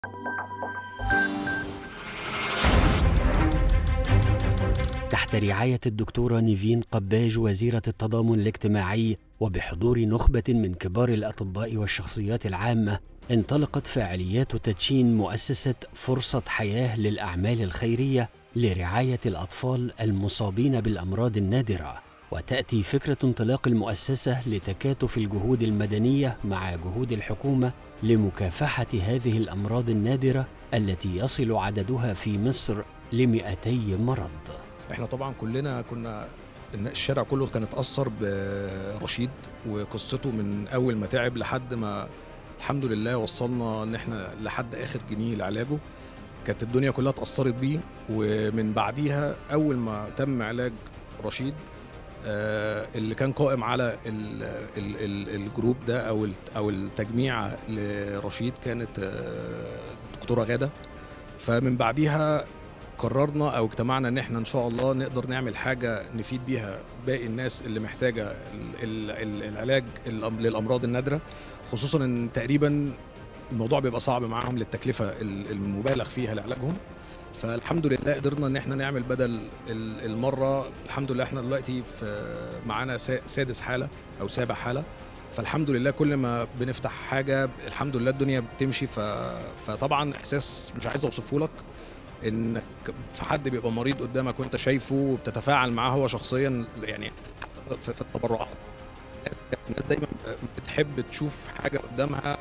تحت رعاية الدكتورة نيفين قباج وزيرة التضامن الاجتماعي وبحضور نخبة من كبار الأطباء والشخصيات العامة انطلقت فعاليات تدشين مؤسسة فرصة حياة للأعمال الخيرية لرعاية الأطفال المصابين بالأمراض النادرة وتأتي فكرة انطلاق المؤسسة لتكاتف الجهود المدنية مع جهود الحكومة لمكافحة هذه الأمراض النادرة التي يصل عددها في مصر لمئتي مرض احنا طبعا كلنا كنا إن الشارع كله كان اتأثر برشيد وقصته من أول ما تعب لحد ما الحمد لله وصلنا إن احنا لحد آخر جنيه لعلاجه كانت الدنيا كلها اتأثرت بيه ومن بعديها أول ما تم علاج رشيد آه، اللي كان قائم على ال ال ال الجروب ده أو الت- أو التجميع لرشيد كانت آه، الدكتورة غادة فمن بعديها قررنا او اجتمعنا ان احنا ان شاء الله نقدر نعمل حاجه نفيد بيها باقي الناس اللي محتاجه ال- ال- ال- العلاج الأم- للامراض النادره خصوصا ان تقريبا الموضوع بيبقى صعب معاهم للتكلفه ال- المبالغ فيها لعلاجهم فالحمد لله قدرنا ان احنا نعمل بدل ال- المره الحمد لله احنا دلوقتي في معانا سا- سادس حاله او سابع حاله فالحمد لله كل ما بنفتح حاجه الحمد لله الدنيا بتمشي ف... فطبعا احساس مش عايز اوصفه لك انك في حد بيبقى مريض قدامك وانت شايفه وبتتفاعل معاه هو شخصيا يعني في, في التبرعات الناس الناس دايما بتحب تشوف حاجه قدامها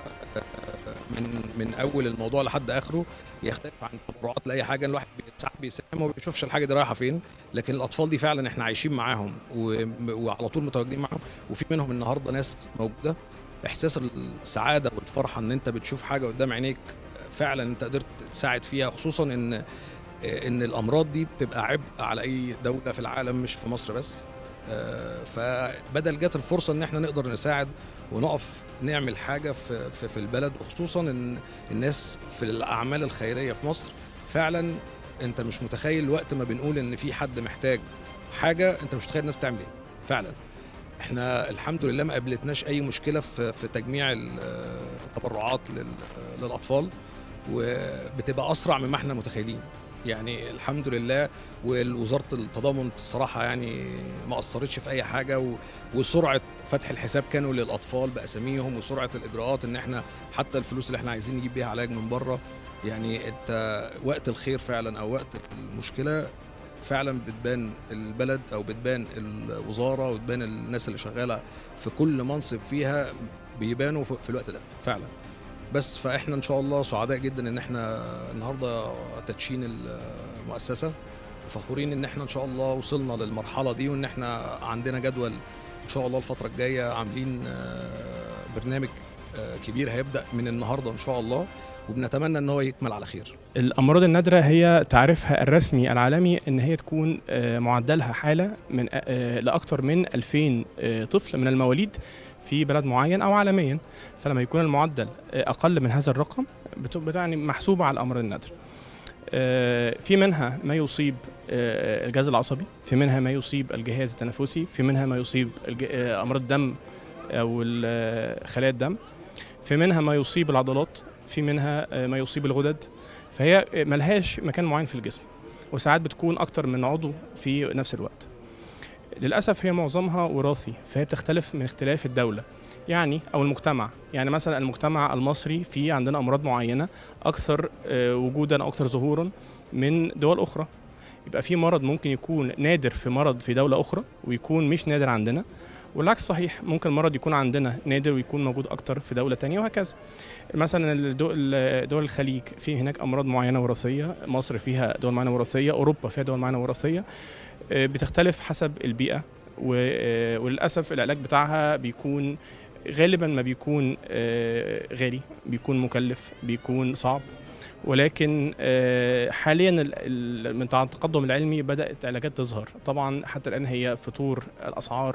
من من اول الموضوع لحد اخره يختلف عن التبرعات لاي حاجه الواحد ساعات بيساهم وما بيشوفش الحاجه دي رايحه فين لكن الاطفال دي فعلا احنا عايشين معاهم و- وعلى طول متواجدين معاهم وفي منهم النهارده ناس موجوده احساس السعاده والفرحه ان انت بتشوف حاجه قدام عينيك فعلا انت قدرت تساعد فيها خصوصا ان ان الامراض دي بتبقى عبء على اي دوله في العالم مش في مصر بس آه، فبدل جت الفرصه ان احنا نقدر نساعد ونقف نعمل حاجه في في, في البلد وخصوصا ان الناس في الاعمال الخيريه في مصر فعلا انت مش متخيل وقت ما بنقول ان في حد محتاج حاجه انت مش متخيل الناس بتعمل ايه فعلا احنا الحمد لله ما قابلتناش اي مشكله في في تجميع التبرعات لل- للاطفال وبتبقى اسرع مما احنا متخيلين يعني الحمد لله ووزاره التضامن الصراحه يعني ما قصرتش في اي حاجه و- وسرعه فتح الحساب كانوا للاطفال باساميهم وسرعه الاجراءات ان احنا حتى الفلوس اللي احنا عايزين نجيب بيها علاج من بره يعني انت وقت الخير فعلا او وقت المشكله فعلا بتبان البلد او بتبان الوزاره وتبان الناس اللي شغاله في كل منصب فيها بيبانوا في في الوقت ده فعلا بس فاحنا ان شاء الله سعداء جدا ان احنا النهارده تدشين المؤسسه فخورين ان احنا ان شاء الله وصلنا للمرحله دي وان احنا عندنا جدول ان شاء الله الفتره الجايه عاملين آه، برنامج آه، كبير هيبدا من النهارده ان شاء الله وبنتمنى ان هو يكمل على خير الامراض النادره هي تعريفها الرسمي العالمي ان هي تكون آه، معدلها حاله من آه، لاكثر من 2000 آه، طفل من المواليد في بلد معين او عالميا فلما يكون المعدل آه، اقل من هذا الرقم بتبقى يعني محسوبه على الامراض النادره آه، في منها ما يصيب آه، الجهاز العصبي في منها ما يصيب الجهاز التنفسي في منها ما يصيب الج- آه، امراض الدم او ال- آه، خلايا الدم في منها ما يصيب العضلات في منها آه، ما يصيب الغدد فهي ملهاش مكان معين في الجسم وساعات بتكون اكتر من عضو في نفس الوقت للاسف هي معظمها وراثي فهي بتختلف من اختلاف الدوله يعني او المجتمع يعني مثلا المجتمع المصري في عندنا امراض معينه اكثر آه، وجودا او اكثر ظهورا من دول اخرى يبقى في مرض ممكن يكون نادر في مرض في دوله اخرى ويكون مش نادر عندنا والعكس صحيح ممكن مرض يكون عندنا نادر ويكون موجود اكتر في دوله تانية وهكذا مثلا الدول دول الخليج في هناك امراض معينه وراثيه مصر فيها دول معينه وراثيه اوروبا فيها دول معينه وراثيه آه، بتختلف حسب البيئه و- آه، وللاسف العلاج بتاعها بيكون غالبا ما بيكون آه، غالي بيكون مكلف بيكون صعب ولكن آه، حاليا ال- ال- من التقدم العلمي بدات علاجات تظهر طبعا حتى الان هي فطور الاسعار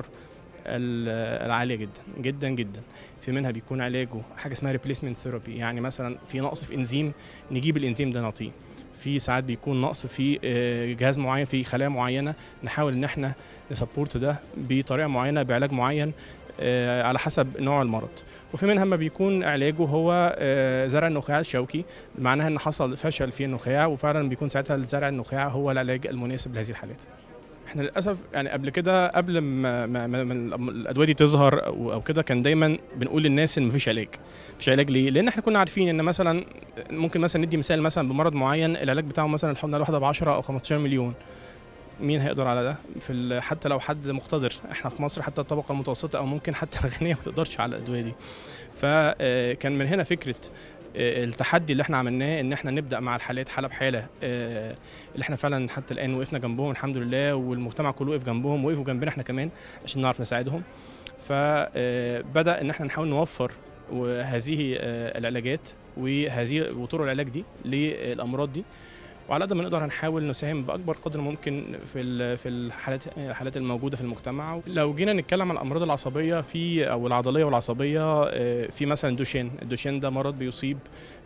ال- العاليه جدا جدا جدا في منها بيكون علاجه حاجه اسمها ريبليسمنت ثيرابي يعني مثلا في نقص في انزيم نجيب الانزيم ده نعطيه في ساعات بيكون نقص في آه، جهاز معين في خلايا معينه نحاول ان احنا نسبورت ده بطريقه معينه بعلاج معين آه، على حسب نوع المرض وفي منها ما بيكون علاجه هو آه، زرع النخاع الشوكي معناها ان حصل فشل في النخاع وفعلا بيكون ساعتها زرع النخاع هو العلاج المناسب لهذه الحالات احنا للاسف يعني قبل كده قبل ما, ما, ما ما الادويه دي تظهر او أو كده كان دايما بنقول للناس ان مفيش علاج مفيش علاج ليه لان احنا كنا عارفين ان مثلا ممكن مثلا ندي مثال مثلا بمرض معين العلاج بتاعه مثلا الحمله الواحده ب 10 او 15 مليون مين هيقدر على ده في ال- حتى لو حد مقتدر احنا في مصر حتى الطبقه المتوسطه او ممكن حتى الغنيه ما تقدرش على الادويه دي فكان من هنا فكره آه، التحدي اللي احنا عملناه ان احنا نبدا مع الحالات حاله بحاله آه، اللي احنا فعلا حتى الان وقفنا جنبهم الحمد لله والمجتمع كله وقف جنبهم وقفوا جنبنا احنا كمان عشان نعرف نساعدهم فبدا ان احنا نحاول نوفر وهذه آه، العلاجات وهذه وطرق العلاج دي للامراض دي وعلى قد ما نقدر هنحاول نساهم باكبر قدر ممكن في ال- في الحالات الحالات الموجوده في المجتمع لو جينا نتكلم عن الامراض العصبيه في او العضليه والعصبيه آه، في مثلا دوشين الدوشين ده مرض بيصيب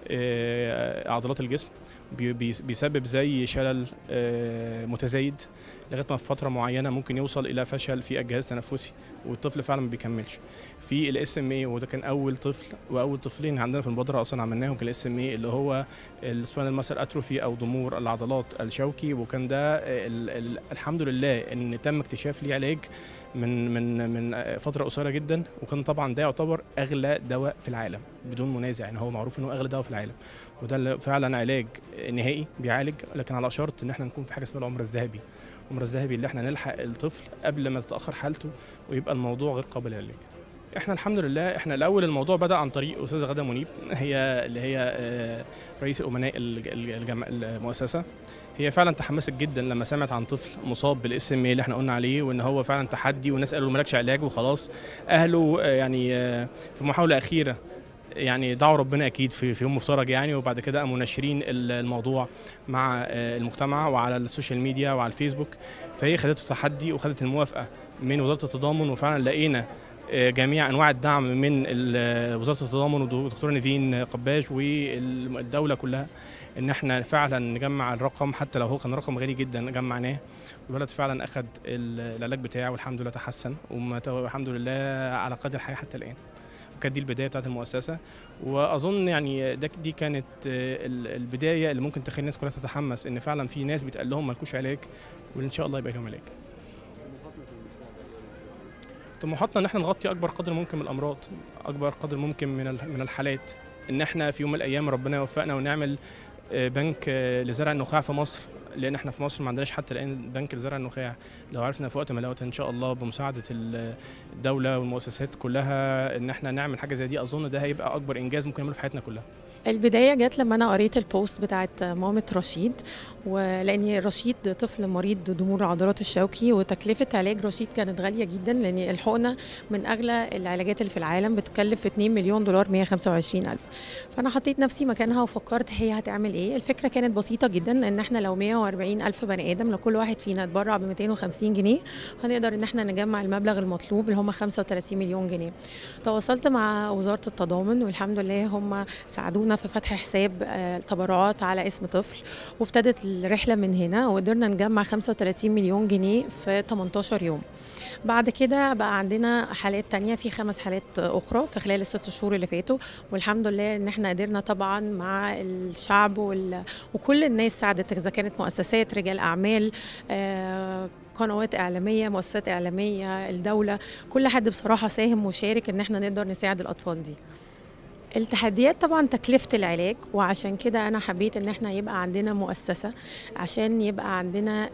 آه، عضلات الجسم بي- بي- بيسبب زي شلل آه، متزايد لغايه ما في فتره معينه ممكن يوصل الى فشل في الجهاز التنفسي والطفل فعلا ما بيكملش في الاس ام اي وده كان اول طفل واول طفلين عندنا في المبادره اصلا عملناهم كان الاس ام اي اللي هو السباينال ماسل اتروفي او ضمور العضلات الشوكي وكان ده ال ال الحمد لله ان تم اكتشاف ليه علاج من من من فتره قصيره جدا وكان طبعا ده يعتبر اغلى دواء في العالم بدون منازع يعني هو معروف انه اغلى دواء في العالم وده اللي فعلا علاج نهائي بيعالج لكن على شرط ان احنا نكون في حاجه اسمها العمر الذهبي العمر الذهبي اللي احنا نلحق الطفل قبل ما تتاخر حالته ويبقى الموضوع غير قابل للعلاج احنا الحمد لله احنا الاول الموضوع بدا عن طريق استاذه غاده منيب هي اللي هي آه، رئيس امناء الج- الج- الجم- المؤسسه هي فعلا تحمست جدا لما سمعت عن طفل مصاب بالاس ام اللي احنا قلنا عليه وان هو فعلا تحدي والناس قالوا له مالكش علاج وخلاص اهله آه، يعني آه، في محاوله اخيره يعني دعوا ربنا اكيد في في يوم مفترج يعني وبعد كده قاموا ناشرين ال- الموضوع مع آه، المجتمع وعلى السوشيال ميديا وعلى الفيسبوك فهي خدته تحدي وخدت الموافقه من وزاره التضامن وفعلا لقينا آه، جميع انواع الدعم من ال- وزاره التضامن والدكتوره نيفين قباش والدوله كلها ان احنا فعلا نجمع الرقم حتى لو هو كان رقم غالي جدا جمعناه الولد فعلا اخذ ال- العلاج بتاعه والحمد لله تحسن والحمد لله على قدر الحياه حتى الان وكانت دي البدايه بتاعت المؤسسه واظن يعني ده دي كانت آه، ال- البدايه اللي ممكن تخلي الناس كلها تتحمس ان فعلا في ناس بيتقال لهم مالكوش علاج وان شاء الله يبقى لهم علاج طموحاتنا ان احنا نغطي اكبر قدر ممكن من الامراض اكبر قدر ممكن من ال- من الحالات ان احنا في يوم من الايام ربنا يوفقنا ونعمل آه، بنك آه، لزرع النخاع في مصر لان احنا في مصر ما عندناش حتى الان بنك لزرع النخاع لو عرفنا في وقت من الاوقات ان شاء الله بمساعده ال- الدوله والمؤسسات كلها ان احنا نعمل حاجه زي دي اظن ده هيبقى اكبر انجاز ممكن نعمله في حياتنا كلها البداية جت لما أنا قريت البوست بتاعت مامة رشيد ولأن رشيد طفل مريض ضمور عضلات الشوكي وتكلفة علاج رشيد كانت غالية جدا لأن الحقنة من أغلى العلاجات اللي في العالم بتكلف 2 مليون دولار 125 ألف فأنا حطيت نفسي مكانها وفكرت هي هتعمل إيه الفكرة كانت بسيطة جدا إن إحنا لو 140 ألف بني آدم لو كل واحد فينا اتبرع ب 250 جنيه هنقدر إن إحنا نجمع المبلغ المطلوب اللي هم 35 مليون جنيه تواصلت مع وزارة التضامن والحمد لله هم ساعدونا في فتح حساب آه، تبرعات على اسم طفل وابتدت الرحلة من هنا وقدرنا نجمع 35 مليون جنيه في 18 يوم بعد كده بقى عندنا حالات تانية في خمس حالات أخرى في خلال الست شهور اللي فاتوا والحمد لله إن احنا قدرنا طبعا مع الشعب وال... وكل الناس ساعدت إذا كانت مؤسسات رجال أعمال آه، قنوات إعلامية مؤسسات إعلامية الدولة كل حد بصراحة ساهم وشارك إن احنا نقدر نساعد الأطفال دي التحديات طبعا تكلفة العلاج وعشان كده أنا حبيت إن احنا يبقى عندنا مؤسسة عشان يبقى عندنا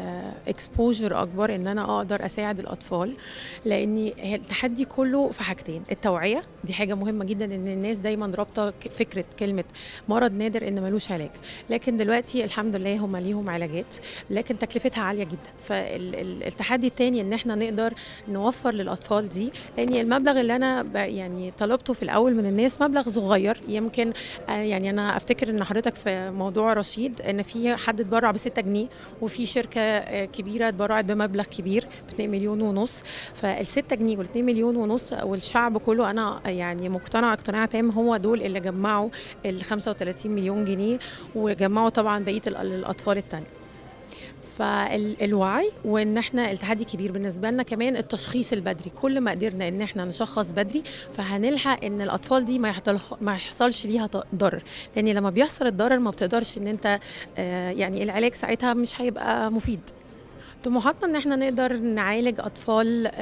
اكسبوجر أكبر إن أنا أقدر أساعد الأطفال لأن هي التحدي كله في حاجتين التوعية دي حاجة مهمة جدا إن الناس دايما رابطة ك- فكرة كلمة مرض نادر إن ملوش علاج لكن دلوقتي الحمد لله هم ليهم علاجات لكن تكلفتها عالية جدا فالتحدي التاني إن احنا نقدر نوفر للأطفال دي لأن المبلغ اللي أنا ب- يعني طلبته في الأول من الناس مبلغ صغير يمكن آه، يعني أنا أفتكر إن حضرتك في موضوع رشيد إن في حد اتبرع ب 6 جنيه وفي شركة آه، كبيرة اتبرعت بمبلغ كبير ب 2 مليون ونص فال 6 جنيه وال 2 مليون ونص والشعب كله أنا يعني مقتنعة اقتناع تام هو دول اللي جمعوا ال 35 مليون جنيه وجمعوا طبعا بقية ال- الأطفال التانية فالوعي وان احنا التحدي كبير بالنسبه لنا كمان التشخيص البدري كل ما قدرنا ان احنا نشخص بدري فهنلحق ان الاطفال دي ما يحصل ما يحصلش ليها ط- ضرر لان لما بيحصل الضرر ما بتقدرش ان انت آه، يعني العلاج ساعتها مش هيبقى مفيد طموحاتنا ان احنا نقدر نعالج اطفال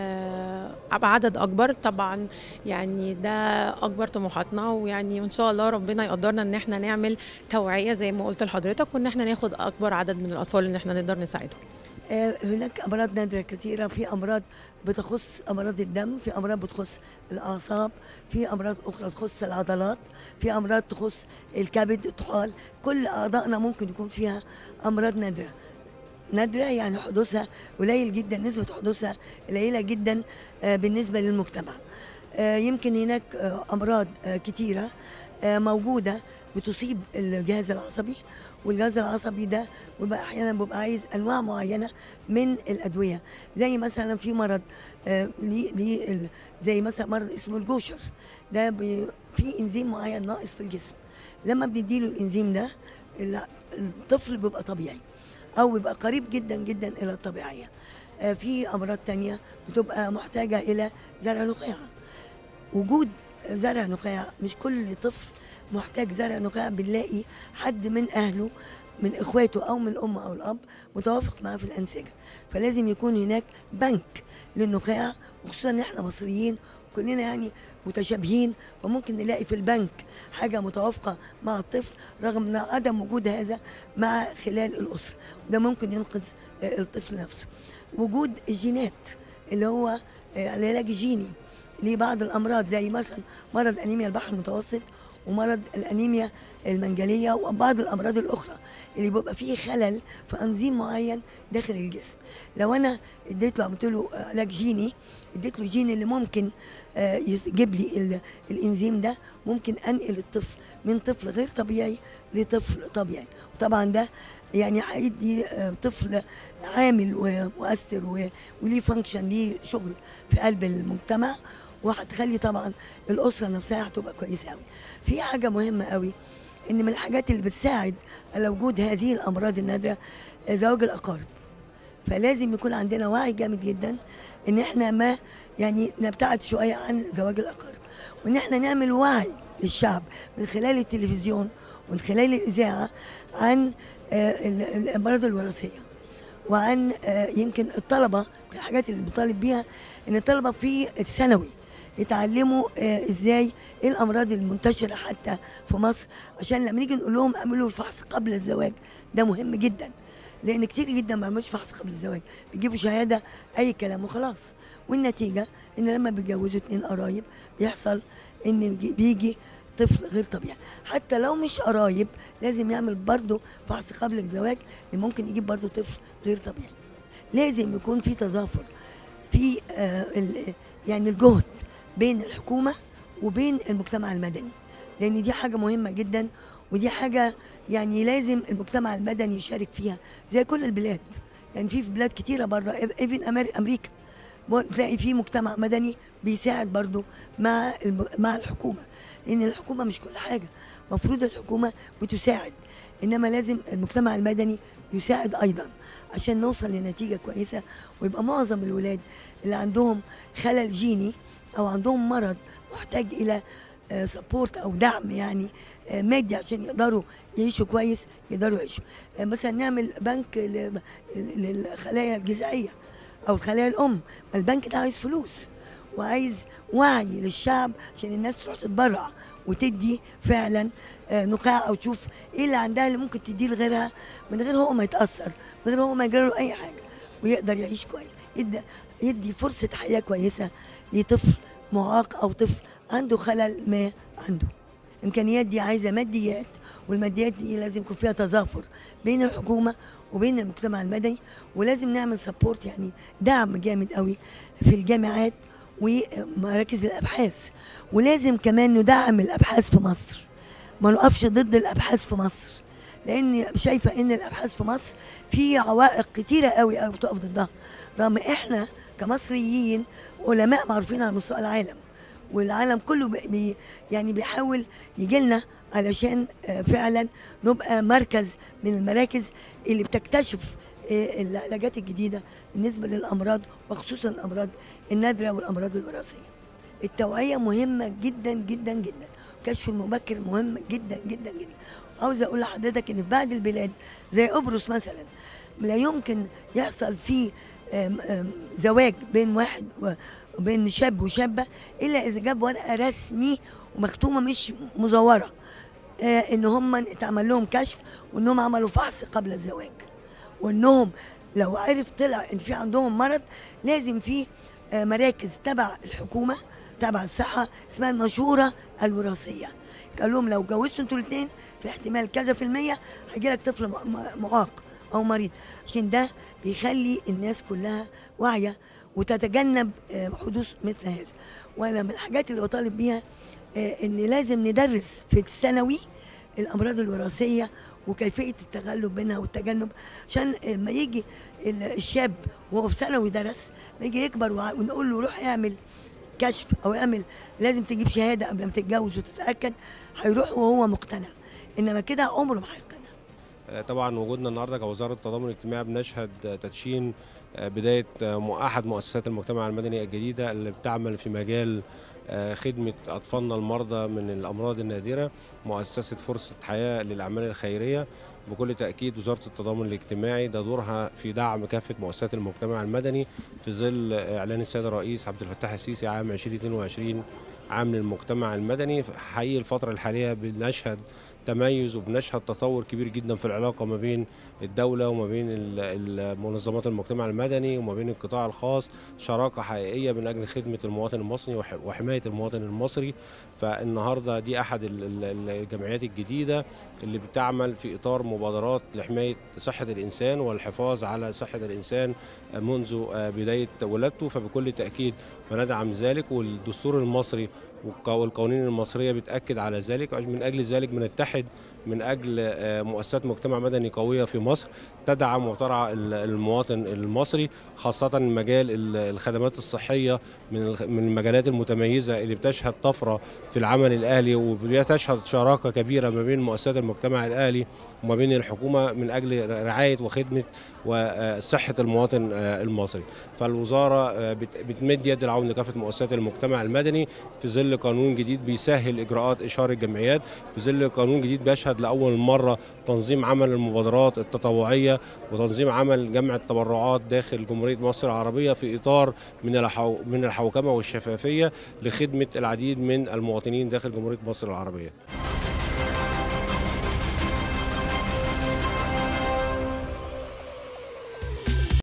آه، بعدد اكبر طبعا يعني ده اكبر طموحاتنا ويعني وان شاء الله ربنا يقدرنا ان احنا نعمل توعيه زي ما قلت لحضرتك وان احنا ناخد اكبر عدد من الاطفال ان احنا نقدر نساعدهم آه، هناك امراض نادره كثيره في امراض بتخص امراض الدم في امراض بتخص الاعصاب في امراض اخرى تخص العضلات في امراض تخص الكبد الطحال كل اعضائنا ممكن يكون فيها امراض نادره نادره يعني حدوثها قليل جدا نسبه حدوثها قليله جدا آه، بالنسبه للمجتمع آه، يمكن هناك آه، امراض آه، كتيره آه، موجوده بتصيب الجهاز العصبي والجهاز العصبي ده بيبقى احيانا بيبقى عايز انواع معينه من الادويه زي مثلا في مرض آه، ليه ليه ال- زي مثلا مرض اسمه الجوشر ده بي- في انزيم معين ناقص في الجسم لما بنديله الانزيم ده ال- الطفل بيبقى طبيعي او بيبقى قريب جدا جدا الى الطبيعيه آه، في امراض تانية بتبقى محتاجه الى زرع نخاع وجود زرع نخاع مش كل طفل محتاج زرع نخاع بنلاقي حد من اهله من اخواته او من الام او الاب متوافق معاه في الانسجه فلازم يكون هناك بنك للنخاع وخصوصا ان احنا مصريين كلنا يعني متشابهين فممكن نلاقي في البنك حاجه متوافقه مع الطفل رغم ان عدم وجود هذا مع خلال الاسره وده ممكن ينقذ آه، الطفل نفسه وجود الجينات اللي هو آه، العلاج الجيني لبعض الامراض زي مثلا مرض انيميا البحر المتوسط ومرض الانيميا المنجليه وبعض الامراض الاخرى اللي بيبقى فيه خلل في انزيم معين داخل الجسم لو انا اديت له عملت له علاج جيني اديت له جين اللي ممكن آه، يجيب لي ال- الانزيم ده ممكن انقل الطفل من طفل غير طبيعي لطفل طبيعي وطبعا ده يعني هيدي آه، طفل عامل ومؤثر و- وليه فانكشن ليه شغل في قلب المجتمع وهتخلي طبعا الاسره نفسها هتبقى كويسه قوي في حاجه مهمه قوي ان من الحاجات اللي بتساعد على وجود هذه الامراض النادره آه، زواج الاقارب فلازم يكون عندنا وعي جامد جدا ان احنا ما يعني نبتعد شويه عن زواج الاقارب وان احنا نعمل وعي للشعب من خلال التلفزيون ومن خلال الاذاعه عن آه، ال- الامراض الوراثيه وعن آه، يمكن الطلبه من الحاجات اللي بنطالب بيها ان الطلبه في الثانوي يتعلموا آه، ازاي ايه الامراض المنتشره حتى في مصر عشان لما نيجي نقول لهم اعملوا الفحص قبل الزواج ده مهم جدا لان كتير جدا ما بيعملوش فحص قبل الزواج بيجيبوا شهاده اي كلام وخلاص والنتيجه ان لما بيتجوزوا اتنين قرايب بيحصل ان بيجي- بيجي طفل غير طبيعي حتى لو مش قرايب لازم يعمل برضه فحص قبل الزواج اللي ممكن يجيب برضه طفل غير طبيعي لازم يكون في تظافر في آه ال- يعني الجهد بين الحكومه وبين المجتمع المدني لان دي حاجه مهمه جدا ودي حاجه يعني لازم المجتمع المدني يشارك فيها زي كل البلاد يعني في في بلاد كتيره بره ايفن امريكا تلاقي في مجتمع مدني بيساعد برضو مع الم- مع الحكومه لان الحكومه مش كل حاجه المفروض الحكومه بتساعد انما لازم المجتمع المدني يساعد ايضا عشان نوصل لنتيجه كويسه ويبقى معظم الولاد اللي عندهم خلل جيني او عندهم مرض محتاج الى سبورت او دعم يعني آه، مادي عشان يقدروا يعيشوا كويس يقدروا يعيشوا آه، مثلا نعمل بنك ل- للخلايا الجذعيه او الخلايا الام ما البنك ده عايز فلوس وعايز وعي للشعب عشان الناس تروح تتبرع وتدي فعلا آه، نخاع او تشوف ايه اللي عندها اللي ممكن تديه لغيرها من غير هو ما يتاثر من غير هو ما يجرى له اي حاجه ويقدر يعيش كويس يدي يدي فرصه حياه كويسه لطفل معاق او طفل عنده خلل ما عنده الامكانيات دي عايزه ماديات والماديات دي لازم يكون فيها تظافر بين الحكومه وبين المجتمع المدني ولازم نعمل سبورت يعني دعم جامد قوي في الجامعات ومراكز الابحاث ولازم كمان ندعم الابحاث في مصر ما نقفش ضد الابحاث في مصر لان شايفه ان الابحاث في مصر في عوائق كتيره قوي قوي بتقف ضدها رغم احنا كمصريين علماء معروفين على مستوى العالم والعالم كله بي بي- يعني بيحاول يجي لنا علشان آه، فعلا نبقى مركز من المراكز اللي بتكتشف آه، العلاجات الجديده بالنسبه للامراض وخصوصا الامراض النادره والامراض الوراثيه التوعيه مهمه جدا جدا جدا الكشف المبكر مهم جدا جدا جدا عاوزه اقول لحضرتك ان في بعض البلاد زي قبرص مثلا لا يمكن يحصل فيه آم، آم، زواج بين واحد و- وبين شاب وشابه الا اذا جاب ورقه رسمي ومختومه مش مزوره آه، ان هم اتعمل لهم كشف وانهم عملوا فحص قبل الزواج وانهم لو عرف طلع ان في عندهم مرض لازم في آه، مراكز تبع الحكومه تبع الصحه اسمها المشوره الوراثيه قال لهم لو جوزتوا انتوا الاثنين في احتمال كذا في المية هيجي لك طفل م- م- معاق او مريض عشان ده بيخلي الناس كلها واعيه وتتجنب آه، حدوث مثل هذا وانا من الحاجات اللي بطالب بيها آه، ان لازم ندرس في الثانوي الامراض الوراثيه وكيفيه التغلب منها والتجنب عشان لما يجي ال- الشاب وهو في ثانوي درس يجي يكبر وع- ونقول له روح اعمل كشف او اعمل لازم تجيب شهاده قبل ما تتجوز وتتاكد هيروح وهو مقتنع انما كده عمره ما هيقتنع آه، طبعا وجودنا النهارده كوزاره التضامن الاجتماعي بنشهد آه، تدشين آه، بدايه آه، م- احد مؤسسات المجتمع المدني الجديده اللي بتعمل في مجال آه، خدمه اطفالنا المرضى من الامراض النادره مؤسسه فرصه حياه للاعمال الخيريه بكل تاكيد وزاره التضامن الاجتماعي ده دورها في دعم كافه مؤسسات المجتمع المدني في ظل آه، اعلان السيد الرئيس عبد الفتاح السيسي عام 2022 عام للمجتمع المدني حقيقي الفتره الحاليه بنشهد تميز وبنشهد تطور كبير جدا في العلاقه ما بين الدوله وما بين ال- ال- منظمات المجتمع المدني وما بين القطاع الخاص شراكه حقيقيه من اجل خدمه المواطن المصري وح- وحمايه المواطن المصري فالنهارده دي احد ال- ال- الجمعيات الجديده اللي بتعمل في اطار مبادرات لحمايه صحه الانسان والحفاظ على صحه الانسان منذ بدايه ولادته فبكل تاكيد بندعم ذلك والدستور المصري والق- والقوانين المصريه بتاكد على ذلك من اجل ذلك بنتحد من اجل آه، مؤسسات مجتمع مدني قويه في مصر تدعم وترعى ال- المواطن المصري خاصه مجال ال- الخدمات الصحيه من الخ- من المجالات المتميزه اللي بتشهد طفره في العمل الاهلي وبتشهد شراكه كبيره ما بين مؤسسات المجتمع الاهلي وما بين الحكومه من اجل رعايه وخدمه وصحه المواطن آه، المصري فالوزاره آه، بت- بتمد يد العون لكافه مؤسسات المجتمع المدني في ظل قانون جديد بيسهل اجراءات اشهار الجمعيات في ظل قانون جديد بيشهد لاول مره تنظيم عمل المبادرات التطوعيه وتنظيم عمل جمع التبرعات داخل جمهوريه مصر العربيه في اطار من الحو... من الحوكمه والشفافيه لخدمه العديد من المواطنين داخل جمهوريه مصر العربيه